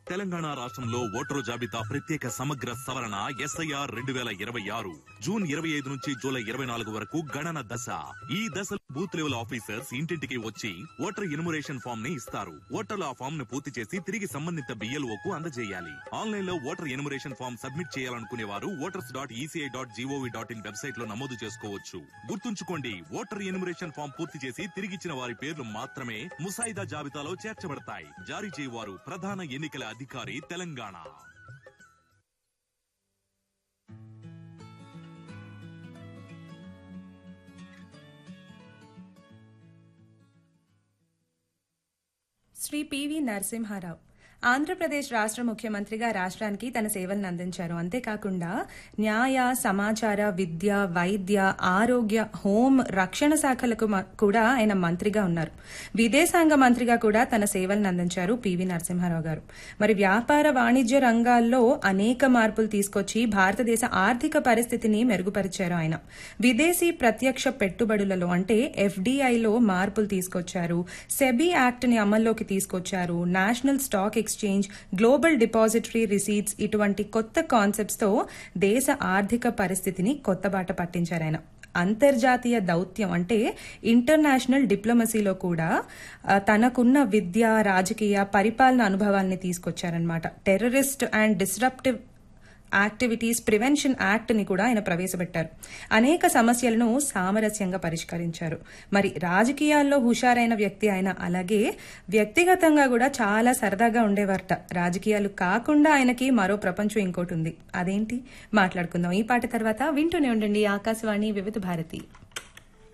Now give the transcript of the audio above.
తెలంగాణ రాష్ట్రంలో ఓటరు జాబితా ప్రత్యేక సమగ్ర సవరణ ఎస్ఐఆర్ రెండు వేల ఇరవై ఆరు జూన్ ఇరవై ఐదు నుంచి జూలై ఇరవై నాలుగు వరకు గణన దశ ఈ దశలో బూత్ లెవెల్ ఆఫీసర్స్ ఇంటింటికి వచ్చి ఓటర్ ఇనుమరేషన్ ఫామ్ ని ఇస్తారు ఓటర్లు ఆ ఫామ్ ను పూర్తి చేసి తిరిగి సంబంధిత బిఎల్ఓ కు అందజేయాలి ఆన్లైన్ లో ఓటర్ ఎనుమరేషన్ ఫామ్ సబ్మిట్ చేయాలనుకునే వారు voters dot ECI dot gov dot in website లో నమోదు చేసుకోవచ్చు గుర్తుంచుకోండి ఓటర్ ఎనుమరేషన్ ఫామ్ పూర్తి చేసి తిరిగిచ్చిన వారి పేర్లు మాత్రమే ముసాయిదా జాబితాలో చేర్చబడతాయి జారీ చేయవారు ప్రధాన ఎన్నికల అధికారి తెలంగాణ శ్రీ పివి నరసింహారావు ఆంధ్రప్రదేశ్ రాష్ట్ర ముఖ్యమంత్రిగా రాష్ట్రానికి తన సేవలను అందించారు అంతేకాకుండా న్యాయ సమాచార విద్య వైద్య ఆరోగ్య హోం రక్షణ శాఖలకు మ- కూడా ఆయన మంత్రిగా ఉన్నారు విదేశాంగ మంత్రిగా కూడా తన సేవలను అందించారు పివి నరసింహారావు గారు మరి వ్యాపార వాణిజ్య రంగాల్లో అనేక మార్పులు తీసుకొచ్చి భారతదేశ ఆర్థిక పరిస్థితిని మెరుగుపరిచారు ఆయన విదేశీ ప్రత్యక్ష పెట్టుబడులలో అంటే ఎఫ్డీఐలో మార్పులు తీసుకొచ్చారు సెబీ యాక్ట్ ని అమల్లోకి తీసుకొచ్చారు national stock exchange global depositary receipts ఇటువంటి కొత్త కాన్సెప్ట్స్ తో దేశ ఆర్థిక పరిస్థితిని కొత్త బాట పట్టించారు ఆయన అంతర్జాతీయ దౌత్యం అంటే ఇంటర్నేషనల్ డిప్లొమసీలో కూడా ఆ, తనకున్న విద్య రాజకీయ పరిపాలన అనుభవాల్ని తీసుకొచ్చారనమాట terrorist and disruptive activities prevention act ని కూడా ఆయన ప్రవేశపెట్టారు అనేక సమస్యలను సామరస్యంగా పరిష్కరించారు మరి రాజకీయాల్లో హుషారైన వ్యక్తి ఆయన అలాగే వ్యక్తిగతంగా కూడా చాలా సరదాగా ఉండేవారట రాజకీయాలు కాకుండా ఆయనకి మరో ప్రపంచం ఇంకోటి ఉంది అదేంటి మాట్లాడుకుందాం ఈ పాట తర్వాత వింటూనే ఉండండి ఆకాశవాణి వివిధ భారతి